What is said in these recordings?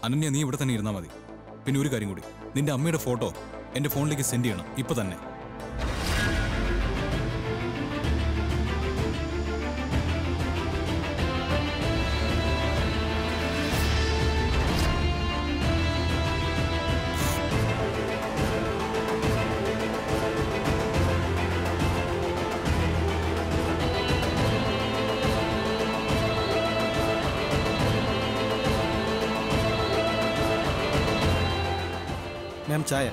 അനന്യ നീ ഇവിടെ തന്നെ ഇരുന്നാൽ മതി പിന്നെ ഒരു കാര്യം കൂടി നിന്റെ അമ്മയുടെ ഫോട്ടോ എന്റെ ഫോണിലേക്ക് സെൻഡ് ചെയ്യണം ഇപ്പൊ തന്നെ മാം ചായ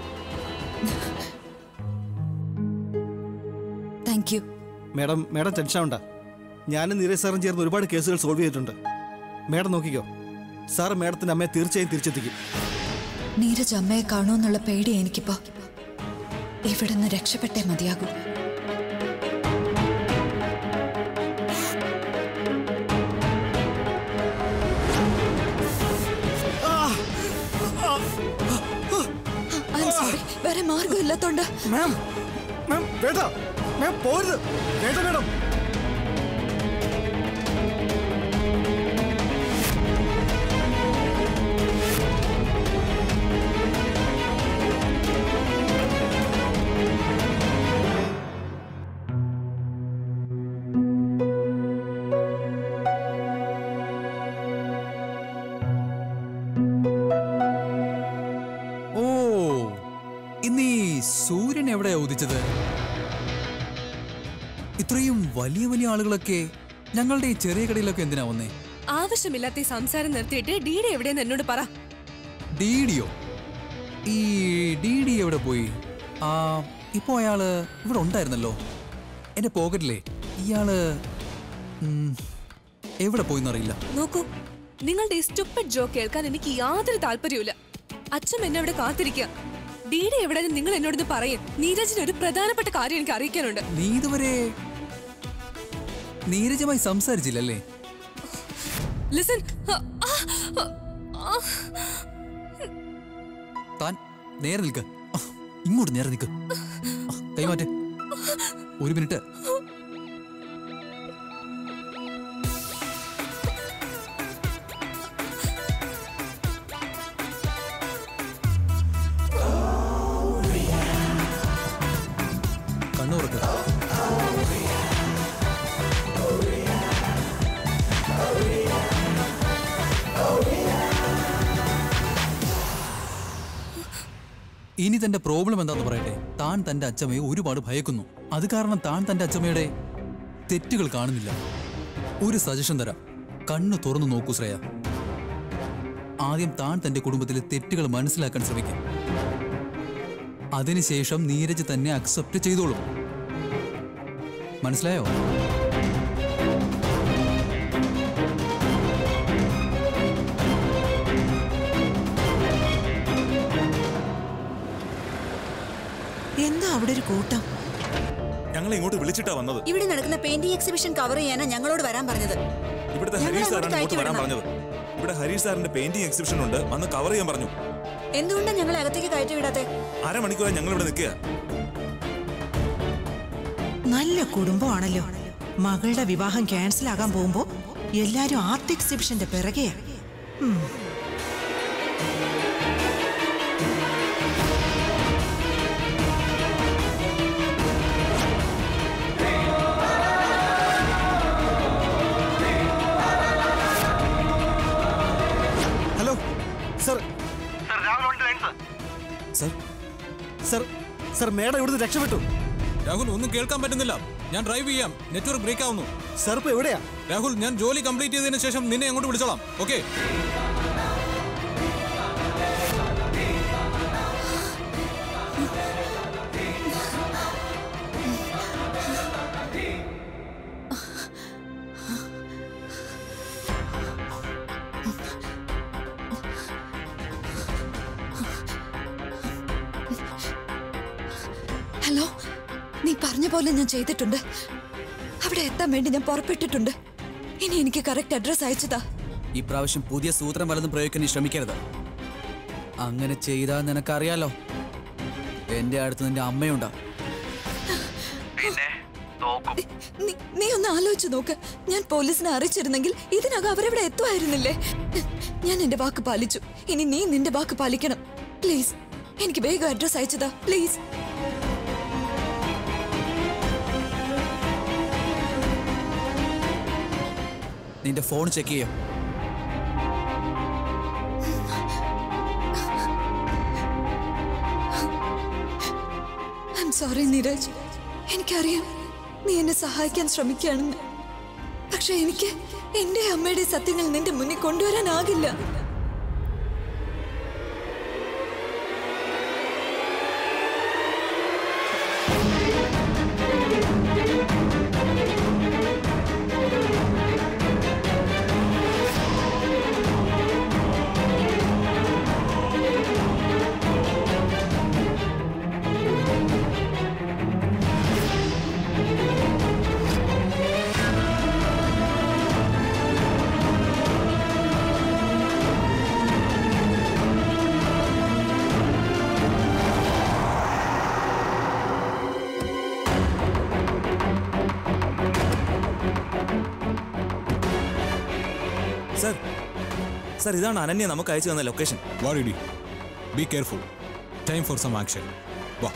thank you madam madam tension ആവണ്ട ഞാനും നീരജ് സാറും ചേർന്ന് ഒരുപാട് കേസുകൾ സോൾവ് ചെയ്തിട്ടുണ്ട് മാഡം നോക്കിക്കോ സാർ മാഡത്തിന്റെ അമ്മയെ തീർച്ചയായും തിരിച്ചെത്തിക്കും നീരജ് അമ്മയെ കാണുമെന്നുള്ള പേടി എനിക്കിപ്പോ ഇവിടുന്ന് രക്ഷപ്പെട്ടേ മതിയാകൂ I'm sorry. വേറെ മാർഗമില്ലാത്തോണ്ട് മാം മാം വേണ്ട മാം പോരുത് വേണ്ട മാഡം ഓ ഇന്ന് ഈ സൂര്യൻ എവിടെയാ ഉദിച്ചത് ഇത്രയും വലിയ വലിയ ആളുകളൊക്കെ ഞങ്ങളുടെ ഈ ചെറിയ കടയിലൊക്കെ എന്തിനാ വന്നേ ആവശ്യമില്ലാത്ത ഈ സംസാരം നിർത്തിയിട്ട് ഡീഡി എവിടെയെന്ന് എന്നോട് പറ ഡിഡിയോ ഈ ഡി ഡി എവിടെ പോയി ആ ഇപ്പോ അയാള് ഇവിടെ ഉണ്ടായിരുന്നല്ലോ എന്റെ പോക്കറ്റിലെ ഇയാള് ഉം, എവിടെ പോയിന്നറിയില്ല നോക്കൂ നിങ്ങളുടെ ഈ സ്റ്റുപ്പിഡ് ജോക്ക് കേൾക്കാൻ എനിക്ക് യാതൊരു താല്പര്യമില്ല അച്ഛൻ എന്നെ അവിടെ കാത്തിരിക്കുക ഡീഡി എവിടെയെന്ന് നിങ്ങൾ എന്നോടൊന്ന് പറയും നീരജിന് ഒരു പ്രധാനപ്പെട്ട കാര്യം എനിക്ക് അറിയിക്കാനുണ്ട് നീ ഇതുവരെ നീരജമായി സംസാരിച്ചില്ലല്ലേ ലിസൺ താൻ നേരെ നിൽക്ക് ആ, ഇങ്ങോട്ട് നേരെ നിൽക്ക് ആ, കൈമാറ്റ് ഒരു മിനിറ്റ് കണ്ണു തുറക്ക് ഇനി തന്റെ പ്രോബ്ലം എന്താന്ന് പറയട്ടെ താൻ തന്റെ അച്ഛമ്മയെ ഒരുപാട് ഭയക്കുന്നു അത് കാരണം താൻ തന്റെ അച്ഛമ്മയുടെ തെറ്റുകൾ കാണുന്നില്ല ഒരു സജഷൻ തരാം കണ്ണു തുറന്നു നോക്കൂ ശ്രേയ ആദ്യം താൻ തന്റെ കുടുംബത്തിലെ തെറ്റുകൾ മനസ്സിലാക്കാൻ ശ്രമിക്കും അതിനുശേഷം നീരജ് തന്നെ അക്സെപ്റ്റ് ചെയ്തോളും മനസ്സിലായോ എന്താ അവിടെ ഒരു കൂട്ടം ഞങ്ങൾ ഇങ്ങോട്ട് വിളിച്ചിട്ടാ വന്നത് ഇവിടെ നടക്കുന്ന പെയിന്റിംഗ് എക്സിബിഷൻ കവർ ചെയ്യാനാ ഞങ്ങളോട് വരാൻ പറഞ്ഞത് ഇവിടുത്തെ ഞങ്ങൾ ഹരീഷ് സാറാണ് അങ്ങോട്ട് ഇങ്ങോട്ട് വരാൻ കയറ്റി പറഞ്ഞത് ഇവിടെ ഹരീഷ് സാറിന്റെ പെയിന്റിംഗ് എക്സിബിഷൻ ഉണ്ട് വന്ന് കവർ ചെയ്യാൻ പറഞ്ഞു എന്തുകൊണ്ടാ ഞങ്ങളെ അകത്തേക്ക് കയറ്റി വിടാത്തെ അരമണിക്കൂറായി ഞങ്ങൾ ഇവിടെ നിൽക്കുക നല്ല കുടുംബമാണല്ലോ മകളുടെ വിവാഹം ക്യാൻസൽ ആകാൻ പോകുമ്പോ എല്ലാരും ആർട്ട് എക്സിബിഷന്റെ പിറകെയാ ഉം. Hello sir sir sir sir madam ഇവിടുന്ന് രക്ഷപ്പെട്ടു രാഹുൽ ഒന്നും കേൾക്കാൻ പറ്റുന്നില്ല ഞാൻ ഡ്രൈവ് ചെയ്യാം നെറ്റ്വർക്ക് ബ്രേക്ക് ആവുന്നു സർ ഇപ്പൊ എവിടെയാ രാഹുൽ ഞാൻ ജോലി കംപ്ലീറ്റ് ചെയ്തതിനു ശേഷം നിന്നെ അങ്ങോട്ട് വിളിച്ചോളാം ഓക്കെ ഹലോ നീ പറഞ്ഞ പോലെ ഞാൻ ചെയ്തിട്ടുണ്ട് അവിടെ എത്താൻ വേണ്ടി ഞാൻ പുറപ്പെട്ടിട്ടുണ്ട് ഇനി എനിക്ക് കറക്റ്റ് അഡ്രസ് അയച്ചതാ ഇപ്രാവശ്യം പുതിയ സൂത്രം വല്ലതും പ്രയോഗിക്കാൻ നീ ശ്രമിക്കരുത് അങ്ങനെ ചെയ്താൽ നിനക്കറിയാലോ എന്റെ അടുത്ത് നിന്റെ അമ്മയുണ്ടാ പിന്നെ നീ- നീ ഒന്ന് ആലോചിച്ചു നോക്ക് ഞാൻ പോലീസിനെ അറിയിച്ചിരുന്നെങ്കിൽ ഇതിനകം അവരെവിടെ എത്തുമായിരുന്നില്ലേ ഞാൻ എന്റെ വാക്ക് പാലിച്ചു ഇനി നീ നിന്റെ വാക്ക് പാലിക്കണം പ്ലീസ് എനിക്ക് വേഗം അഡ്രസ് അയച്ചതാ പ്ലീസ് നിന്റെ ഫോൺ ചെക്ക് ചെയ്യോ ഐ എം സോറി നീരജ് എനിക്കറിയാം നീ എന്നെ സഹായിക്കാൻ ശ്രമിക്കുകയാണെന്ന് പക്ഷെ എനിക്ക് എന്റെ അമ്മയുടെ സത്യങ്ങൾ നിന്റെ മുന്നിൽ കൊണ്ടുവരാനാകില്ല സർ സർ ഇതാണ് അനന്യ നമുക്ക് അയച്ചു തന്ന ലൊക്കേഷൻ വാ ready be careful time for some action വാ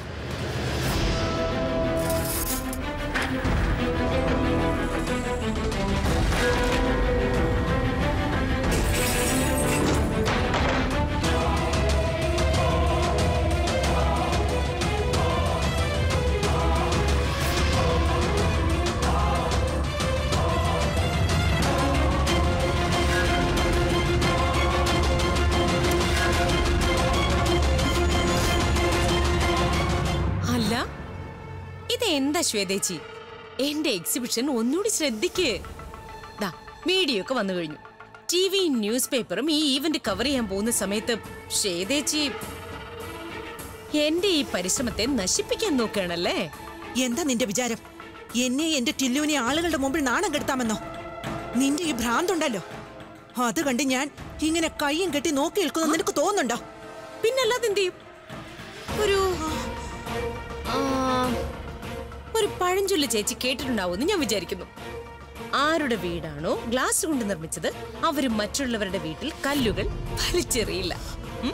അല്ല ഇത് എന്താ ശ്വേതേച്ചി എന്റെ എക്സിബിഷൻ ഒന്നുകൂടി ശ്രദ്ധിക്ക് ദാ മീഡിയ ഒക്കെ വന്നു കഴിഞ്ഞു ടി വി ന്യൂസ് പേപ്പറും ഈ ഈവന്റ് കവർ ചെയ്യാൻ പോകുന്ന സമയത്ത് ശ്വേതേച്ചി എന്റെ ഈ പരിശ്രമത്തെ നശിപ്പിക്കാൻ നോക്കുകയാണല്ലേ എന്താ നിന്റെ വിചാരം എന്നെ എന്റെ ടില്ലുവിനെ ആളുകളുടെ മുമ്പിൽ നാണം കെടുത്താമെന്നോ നിന്റെ ഈ ഭ്രാന്തുണ്ടല്ലോ അത് കണ്ട് ഞാൻ ഇങ്ങനെ കൈയും കെട്ടി നോക്കി നിൽക്കുന്ന നിനക്ക് തോന്നുന്നുണ്ടോ പിന്നല്ലാതെ എന്ത് ചെയ്യും ഒരു ആ, ഒരു പഴഞ്ചൊല്ല് ചേച്ചി കേട്ടിട്ടുണ്ടാവുമെന്ന് ഞാൻ വിചാരിക്കുന്നു ആരുടെ വീടാണോ ഗ്ലാസ് കൊണ്ട് നിർമ്മിച്ചത് അവര് മറ്റുള്ളവരുടെ വീട്ടിൽ കല്ലുകൾ വലിച്ചെറിയില്ല ഉം?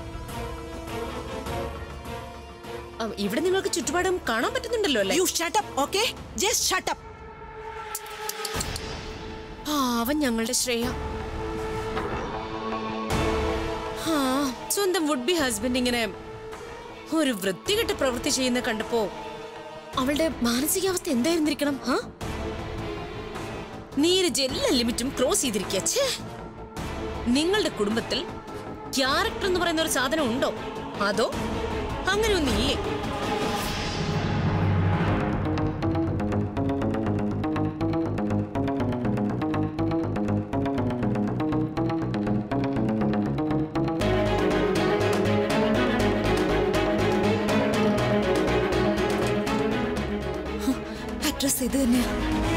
ആ, ഇവിടെ നിങ്ങൾക്ക് ചുറ്റുപാടും കാണാൻ പറ്റുന്നുണ്ടല്ലോ അല്ലേ you shut up okay just shut up പാവം ഞങ്ങളുടെ ശ്രേയ ആ സ്വന്തം വുഡ് ബി ഹസ്ബൻഡ് ഇങ്ങനെ ഒരു വൃത്തികെട്ട പ്രവൃത്തി ചെയ്യുന്ന കണ്ടപ്പോ അവളുടെ മാനസികാവസ്ഥ എന്തായിരുന്നിരിക്കണം ആ നീരജ് എല്ലാ ലിമിറ്റും ക്രോസ് ചെയ്തിരിക്കുക ഛേ നിങ്ങളുടെ കുടുംബത്തിൽ ക്യാരക്ടർ എന്ന് പറയുന്ന ഒരു സാധനം ഉണ്ടോ അതോ അങ്ങനെ ഒന്നില്ലേ അഡ്രസ് ഇത് തന്നെയാ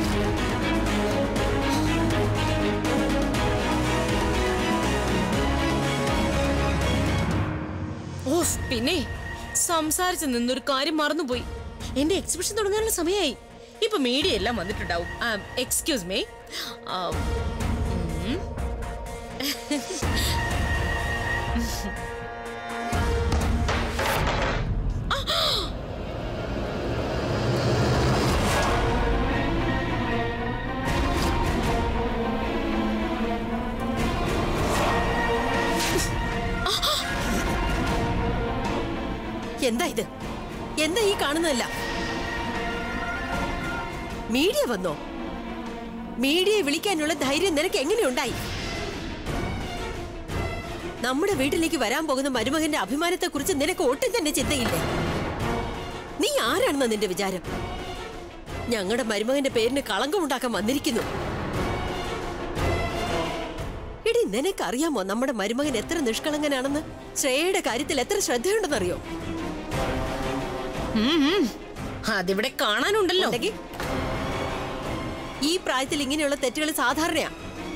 ഓഫ് പിന്നെ സംസാരിച്ച് നിന്നൊരു കാര്യം മറന്നുപോയി എന്റെ എക്സിബിഷൻ തുടങ്ങാനുള്ള സമയമായി ഇപ്പൊ മീഡിയ എല്ലാം വന്നിട്ടുണ്ടാവും എക്സ്ക്യൂസ് മീ എന്താ ഇത് എന്താ ഈ കാണുന്നതല്ല മീഡിയ വന്നോ മീഡിയയെ വിളിക്കാനുള്ള ധൈര്യം നിനക്ക് എങ്ങനെയുണ്ടായി നമ്മുടെ വീട്ടിലേക്ക് വരാൻ പോകുന്ന മരുമകന്റെ അഭിമാനത്തെ കുറിച്ച് നിനക്ക് ഒട്ടും തന്നെ ചിന്തയില്ലേ നീ ആരാണെന്ന നിന്റെ വിചാരം ഞങ്ങളുടെ മരുമകന്റെ പേരിന് കളങ്കമുണ്ടാക്കാൻ വന്നിരിക്കുന്നു എടി നിനക്കറിയാമോ നമ്മുടെ മരുമകൻ എത്ര നിഷ്കളങ്കനാണെന്ന് ശ്രേയയുടെ കാര്യത്തിൽ എത്ര ശ്രദ്ധയുണ്ടെന്നറിയോ അതിവിടെ കാണാനുണ്ടല്ലോ ഉണ്ടെങ്കി ഈ പ്രായത്തിൽ ഇങ്ങനെയുള്ള തെറ്റുകൾ സാധാരണയാ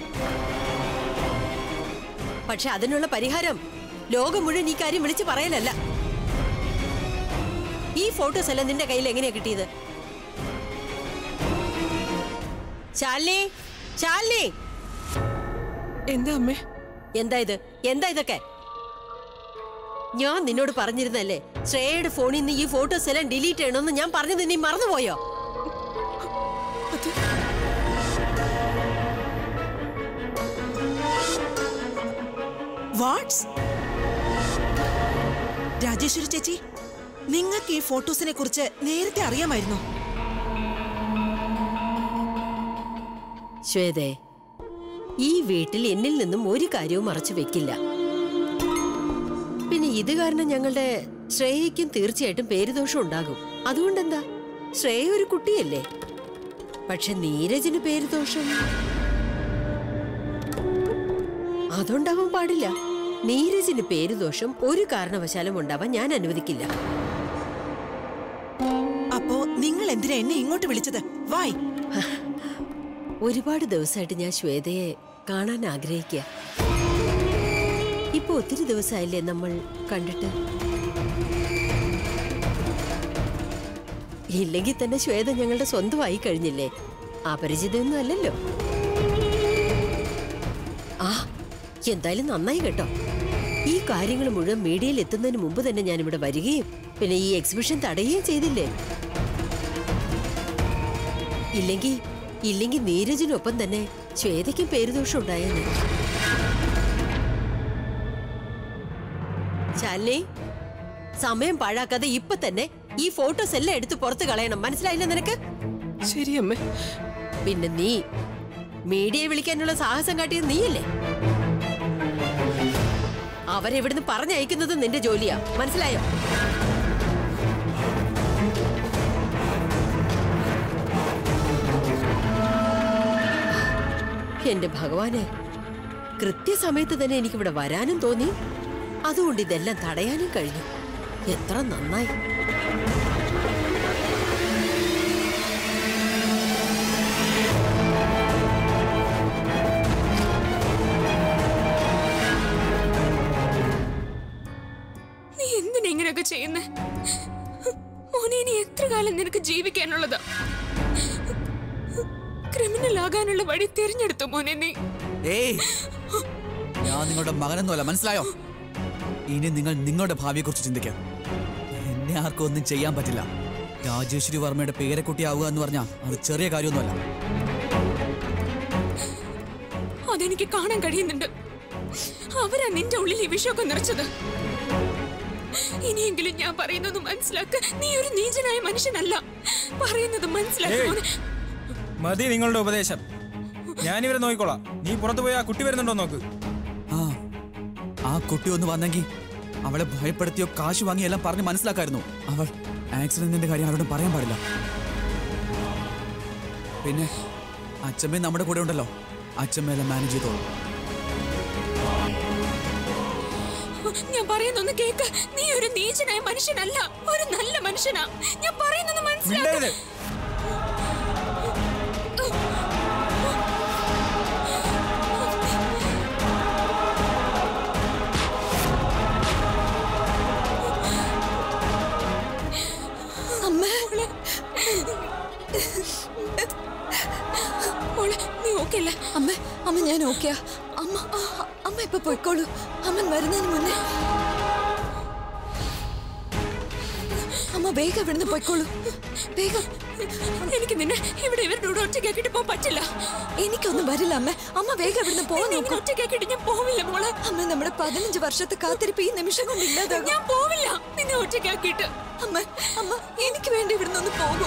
പക്ഷെ അതിനുള്ള പരിഹാരം ലോകം മുഴുവൻ ഈ കാര്യം വിളിച്ചു പറയലല്ല ഈ ഫോട്ടോസ് എല്ലാം നിന്റെ കയ്യിൽ എങ്ങനെയാ കിട്ടിയത് ശാലിനി ശാലിനി എന്താ അമ്മേ എന്താ ഇത് എന്താ ഇതൊക്കെ ഞാൻ നിന്നോട് പറഞ്ഞിരുന്നല്ലേ ശ്രേയയുടെ ഫോണിൽ നിന്ന് ഈ ഫോട്ടോസ് എല്ലാം ഡിലീറ്റ് ചെയ്യണമെന്ന് ഞാൻ പറഞ്ഞത് നീ മറന്നുപോയോ വാട്സ് രാജേശ്വരി ചേച്ചി നിങ്ങൾക്ക് ഈ ഫോട്ടോസിനെ കുറിച്ച് നേരത്തെ അറിയാമായിരുന്നോ ശ്വേതേ ഈ വീട്ടിൽ എന്നിൽ നിന്നും ഒരു കാര്യവും മറച്ചു വെക്കില്ല പിന്നെ ഇത് കാരണം ഞങ്ങളുടെ ശ്രേയയ്ക്കും തീർച്ചയായിട്ടും പേരുദോഷം ഉണ്ടാകും അതുകൊണ്ടെന്താ ശ്രേയ ഒരു കുട്ടിയല്ലേ പക്ഷെ നീരജിന് പേരുദോഷം അതുണ്ടാവാൻ പാടില്ല നീരജിന് പേരുദോഷം ഒരു കാരണവശാലും ഉണ്ടാവാൻ ഞാൻ അനുവദിക്കില്ല അപ്പോ നിങ്ങൾ എന്തിനാ എന്നെ ഇങ്ങോട്ട് വിളിച്ചത് വായ് ഒരുപാട് ദിവസമായിട്ട് ഞാൻ ശ്വേതയെ കാണാൻ ആഗ്രഹിക്കുക ഇപ്പൊ ഒത്തിരി ദിവസമായില്ലേ നമ്മൾ കണ്ടിട്ട് ഇല്ലെങ്കിൽ തന്നെ ശ്വേത ഞങ്ങളുടെ സ്വന്തമായി കഴിഞ്ഞില്ലേ അപരിചിതയൊന്നും അല്ലല്ലോ ആ എന്തായാലും നന്നായി കേട്ടോ ഈ കാര്യങ്ങൾ മുഴുവൻ മീഡിയയിൽ എത്തുന്നതിന് മുമ്പ് തന്നെ ഞാൻ ഇവിടെ വരികയും പിന്നെ ഈ എക്സിബിഷൻ തടയുകയും ചെയ്തില്ലേ ഇല്ലെങ്കിൽ ഇല്ലെങ്കിൽ നീരജിനൊപ്പം തന്നെ ശ്വേതയ്ക്കും പേരുദോഷം ഉണ്ടായെന്ന് ശാലിനി സമയം പാഴാക്കാതെ ഇപ്പൊ തന്നെ ഈ ഫോട്ടോസ് എല്ലാം എടുത്ത് പുറത്ത് കളയണം മനസ്സിലായില്ല നിനക്ക് ശരി അമ്മേ പിന്നെ നീ മീഡിയയെ വിളിക്കാനുള്ള സാഹസം കാട്ടിയത് നീയല്ലേ അവരെവിടുന്ന് പറഞ്ഞയക്കുന്നത് നിന്റെ ജോലിയാ മനസ്സിലായോ എന്റെ ഭഗവാനെ കൃത്യസമയത്ത് തന്നെ എനിക്കിവിടെ വരാനും തോന്നി അതുകൊണ്ട് ഇതെല്ലാം തടയാനും കഴിഞ്ഞു എത്ര നന്നായി നീ എന്തിനാ ഇങ്ങനെയൊക്കെ ചെയ്യുന്നേ മോനെ ഇനി എത്ര കാലം നിനക്ക് ജീവിക്കാനുള്ളതാ ക്രിമിനൽ ആകാനുള്ള വഴി തിരഞ്ഞെടുത്തു മോനെ നീ ഏയ് ഞാൻ നിങ്ങളുടെ മകനൊന്നുമല്ല മനസ്സിലായോ ഇനി നിങ്ങൾ നിങ്ങളുടെ ഭാവിയെക്കുറിച്ച് ചിന്തിക്കാം എന്നെ ആർക്കും ഒന്നും ചെയ്യാൻ പറ്റില്ല രാജേശ്വരി വർമ്മയുടെ പേരക്കുട്ടിയാവുക എന്ന് പറഞ്ഞാൽ അത് ചെറിയ കാര്യമൊന്നുമല്ല അതെനിക്ക് കാണാൻ കഴിയുന്നുണ്ട് അവരാ നിന്റെ ഉള്ളിൽ ഈ വിഷമൊക്കെ നിറച്ചത് ഇനിയെങ്കിലും ഞാൻ പറയുന്നത് മനസ്സിലാക്ക നീ ഒരു നീചനായ മനുഷ്യനല്ല പറയുന്നത് മനസ്സിലാക്ക മോനെ. മതി നിങ്ങളുടെ ഉപദേശം ഞാനിവരെ നോക്കിക്കോളാം നീ പുറത്തു പോയി ആ കുട്ടി വരുന്നുണ്ടോ നോക്ക് ആ ആ കുട്ടി ഒന്ന് വന്നെങ്കിൽ അവളെ ഭയപ്പെടുത്തിയോ കാശ് വാങ്ങിയോ എല്ലാം പറഞ്ഞ് മനസ്സിലാക്കായിരുന്നു അവൾ ആക്സിഡന്റിന്റെ കാര്യം ആരോടും പറയാൻ പാടില്ല പിന്നെ അച്ഛമ്മ നമ്മുടെ കൂടെ ഉണ്ടല്ലോ അച്ഛമ്മയെല്ലാം മാനേജ് ചെയ്തോളൂ ഞാൻ പറയുന്നൊന്ന് കേക്ക് നീ ഒരു നീചനായ മനുഷ്യനല്ല ഒരു നല്ല മനുഷ്യനാ ഞാൻ പറയുന്നത് മനസ്സിലാക്ക മിണ്ടരുത്. അമ്മ മോളെ നീ ഓക്കെ അല്ലേ അമ്മ അമ്മ ഞാൻ ഓക്കെയാ അമ്മ ആ, അമ്മ ഇപ്പൊ പോയിക്കോളൂ അമ്മൻ വരുന്നതിന് മുന്നേ അമ്മ വേഗം ഇവിടുന്ന് പോയിക്കോളൂ വേഗം എനിക്ക് നിന്നെ ഇവിടെ ഇവരുടെ കൂടെ ഒറ്റയ്ക്കാക്കിട്ട് പോകാൻ പറ്റില്ല എനിക്കൊന്നും വരില്ല അമ്മ അമ്മ വേഗം ഇവിടുന്ന് പോവാൻ നിന്നെ നോക്കൂ ഒറ്റയ്ക്കാക്കിട്ട് ഞാൻ പോവില്ല മോളെ അമ്മ നമ്മുടെ പതിനഞ്ച് വർഷത്തെ കാത്തിരിപ്പ് ഈ നിമിഷം കൊണ്ട് ഇല്ലാതാകും ഞാൻ പോവില്ല നിന്നെ ഒറ്റയ്ക്കാക്കിയിട്ട് അമ്മ അമ്മ എനിക്ക് വേണ്ടി ഇവിടുന്ന് ഒന്ന് പോകും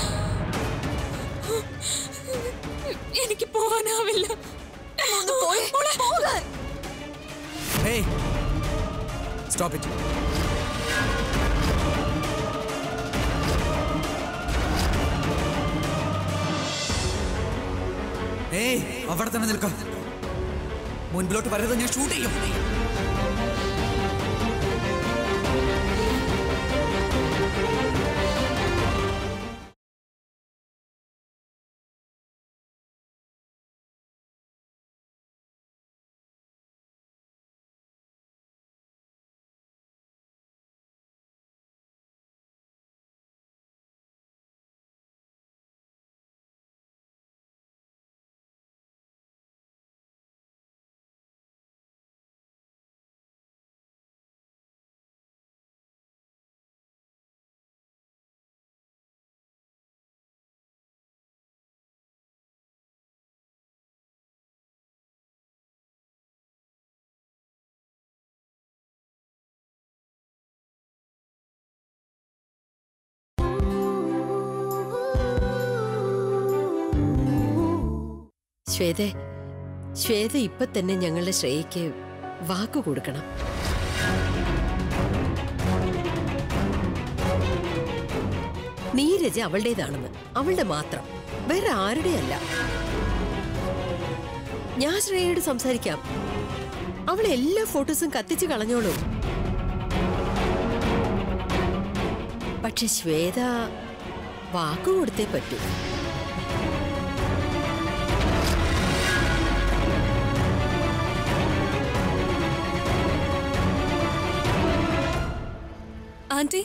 എനിക്ക് പോവാനാവില്ല ഒന്ന് പോയേ പോകാൻ ഹേയ് സ്റ്റോപ്പ് ഇറ്റ് ഏയ് അവിടെ തന്നെ നിൽക്കാം മുൻപിലോട്ട് വരരുത് ഞാൻ ഷൂട്ട് ചെയ്യും ശ്വേത ശ്വേത ഇപ്പൊ തന്നെ ഞങ്ങളുടെ ശ്രേയയ്ക്ക് വാക്ക് കൊടുക്കണം നീരജ് അവളുടേതാണെന്ന് അവളുടെ മാത്രം വേറെ ആരുടെയല്ല ഞാൻ ശ്രേയയോട് സംസാരിക്കാം അവൾ എല്ലാ ഫോട്ടോസും കത്തിച്ച് കളഞ്ഞോളൂ പക്ഷെ ശ്വേത വാക്ക് കൊടുത്തേ പറ്റൂ ആന്റി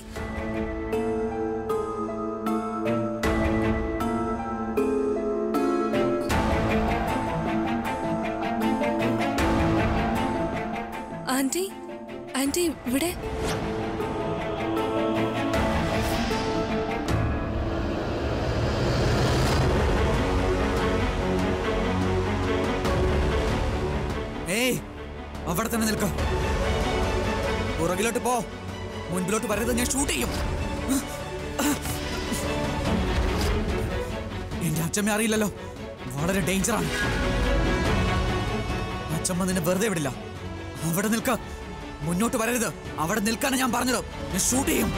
ആന്റി ആന്റി ഇവിടെ ഏയ് അവിടെ തന്നെ നിൽക്ക പുറകിലോട്ട് പോ മുൻപിലോട്ട് വരരുത് ഞാൻ ഷൂട്ട് ചെയ്യും എന്റെ അച്ഛമ്മ അറിയില്ലല്ലോ വളരെ ഡേഞ്ചറാണ് അച്ഛമ്മ നിന്നെ വെറുതെ വിടില്ല അവിടെ നിൽക്ക മുന്നോട്ട് വരരുത് അവിടെ നിൽക്കാനാണ് ഞാൻ പറഞ്ഞത് ഞാൻ ഷൂട്ട് ചെയ്യും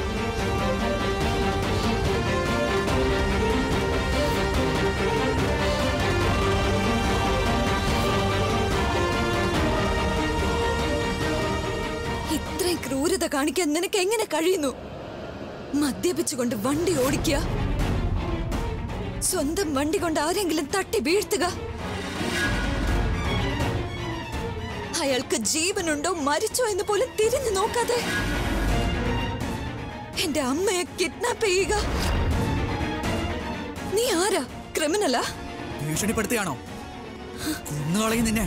ഇത്രയും ക്രൂരത കാണിക്കാൻ നിനക്ക് എങ്ങനെ കഴിയുന്നു മദ്യപിച്ചുകൊണ്ട് വണ്ടി ഓടിക്കുക സ്വന്തം വണ്ടി കൊണ്ട് ആരെങ്കിലും തട്ടി വീഴ്ത്തുക അയാൾക്ക് ജീവനുണ്ടോ മരിച്ചോ എന്ന് പോലും തിരിഞ്ഞു നോക്കാതെ എന്റെ അമ്മയെ കിഡ്നാപ്പ് ചെയ്യുക നീ ആരാ ക്രിമിനലാ ഭീഷണിപ്പെടുത്തുകയാണോ കൊന്നുകളയും നിന്നെ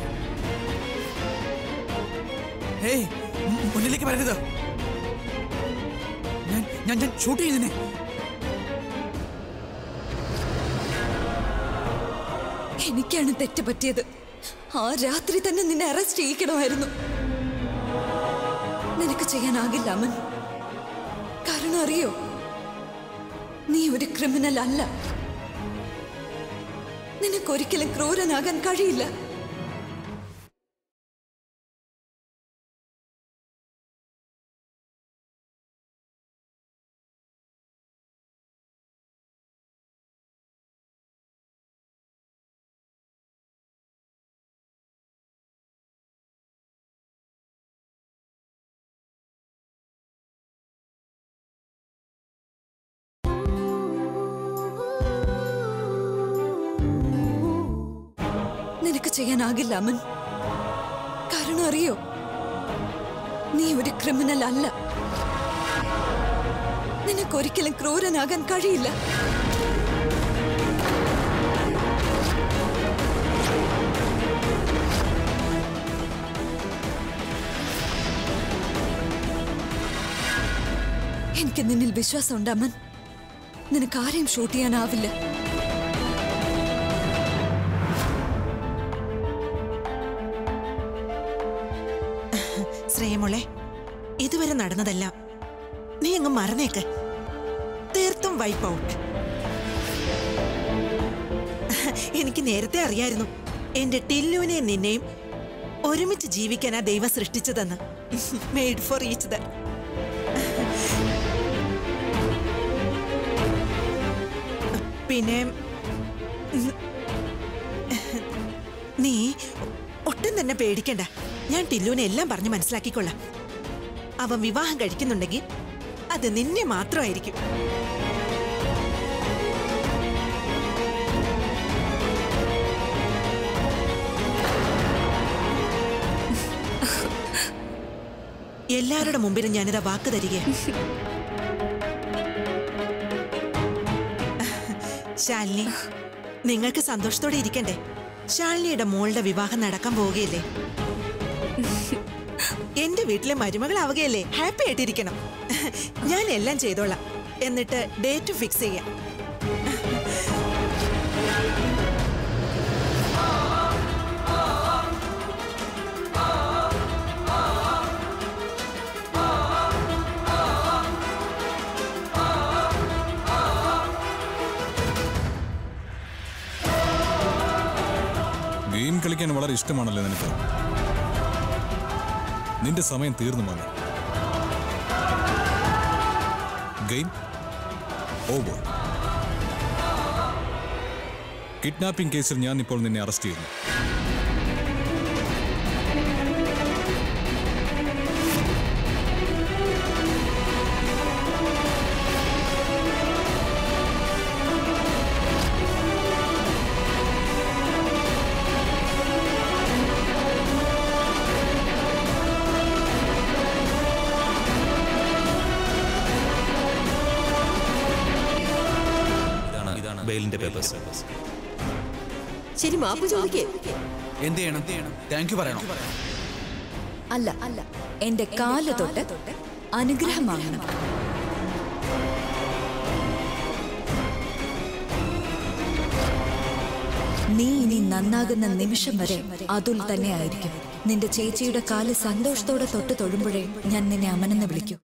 ഏയ് മു- മുന്നിലേക്ക് വരരുത് ഞാൻ ഞാൻ ഞാൻ ഷൂട്ട് ചെയ്യും നിന്നെ എനിക്കാണ് തെറ്റ് പറ്റിയത് ആ രാത്രി തന്നെ നിന്നെ അറസ്റ്റ് ചെയ്യിക്കണമായിരുന്നു നിനക്ക് ചെയ്യാനാകില്ല അമൻ കാരണം അറിയോ നീ ഒരു ക്രിമിനൽ അല്ല നിനക്കൊരിക്കലും ക്രൂരനാകാൻ കഴിയില്ല നിനക്ക് ചെയ്യാനാകില്ല അമൻ കാരണം അറിയോ നീ ഒരു ക്രിമിനൽ അല്ല നിനക്കൊരിക്കലും ക്രൂരനാകാൻ കഴിയില്ല എനിക്ക് നിന്നിൽ വിശ്വാസമുണ്ട് അമൻ നിനക്ക് ആരെയും ഷൂട്ട് ചെയ്യാനാവില്ല ശ്രേയമോളെ ഇതുവരെ നടന്നതെല്ലാം നീ അങ്ങ് മറന്നേക്ക് തീർത്തും വൈപ്പ് ഔട്ട് എനിക്ക് നേരത്തെ അറിയായിരുന്നു എന്റെ ടില്ലുവിനെയും നിന്നെയും ഒരുമിച്ച് ജീവിക്കാനാ ദൈവം സൃഷ്ടിച്ചതെന്ന് മെയ്ഡ് ഫോർ ഈച്ച് ദ പിന്നെ ഉം, നീ ഒട്ടും തന്നെ പേടിക്കണ്ട ഞാൻ ടില്ലുവിനെ എല്ലാം പറഞ്ഞ് മനസ്സിലാക്കിക്കൊള്ളാം അവൻ വിവാഹം കഴിക്കുന്നുണ്ടെങ്കിൽ അത് നിന്നെ മാത്രമായിരിക്കും എല്ലാവരുടെ മുമ്പിലും ഞാനിതാ വാക്ക് തരികയാണ് ശാലിനി നിങ്ങൾക്ക് സന്തോഷത്തോടെ ഇരിക്കണ്ടേ ശാലിനിയുടെ മോളുടെ വിവാഹം നടക്കാൻ പോവുകയല്ലേ എന്റെ വീട്ടിലെ മരുമകളാവുകയല്ലേ ഹാപ്പി ആയിട്ടിരിക്കണം ഞാൻ എല്ലാം ചെയ്തോളാം എന്നിട്ട് ഡേറ്റ് ഫിക്സ് ചെയ്യാം കളിക്കാൻ വളരെ ഇഷ്ടമാണല്ലോ നിനക്ക് നിന്റെ സമയം തീർന്നു മോനെ ഗെയിം ഓവർ കിഡ്നാപ്പിംഗ് കേസിൽ ഞാൻ ഇപ്പോൾ നിന്നെ അറസ്റ്റ് ചെയ്യുന്നു ഇതാണ് ഇതാണ് ബെയിലിന്റെ പേപ്പേഴ്സ് ശരി മാപ്പ് ചോദിക്കേ എന്ത് ചെയ്യണം താങ്ക് യു പറയണം അല്ല അല്ല എന്റെ കാല് തൊട്ട് അനുഗ്രഹം വാങ്ങണം നീ ഇനി നന്നാകുന്ന നിമിഷം വരെ അതുൽ തന്നെ ആയിരിക്കും നിന്റെ ചേച്ചിയുടെ കാല് സന്തോഷത്തോടെ തൊട്ട് തൊഴുമ്പോഴേ ഞാൻ നിന്നെ അമനെന്ന് വിളിക്കൂ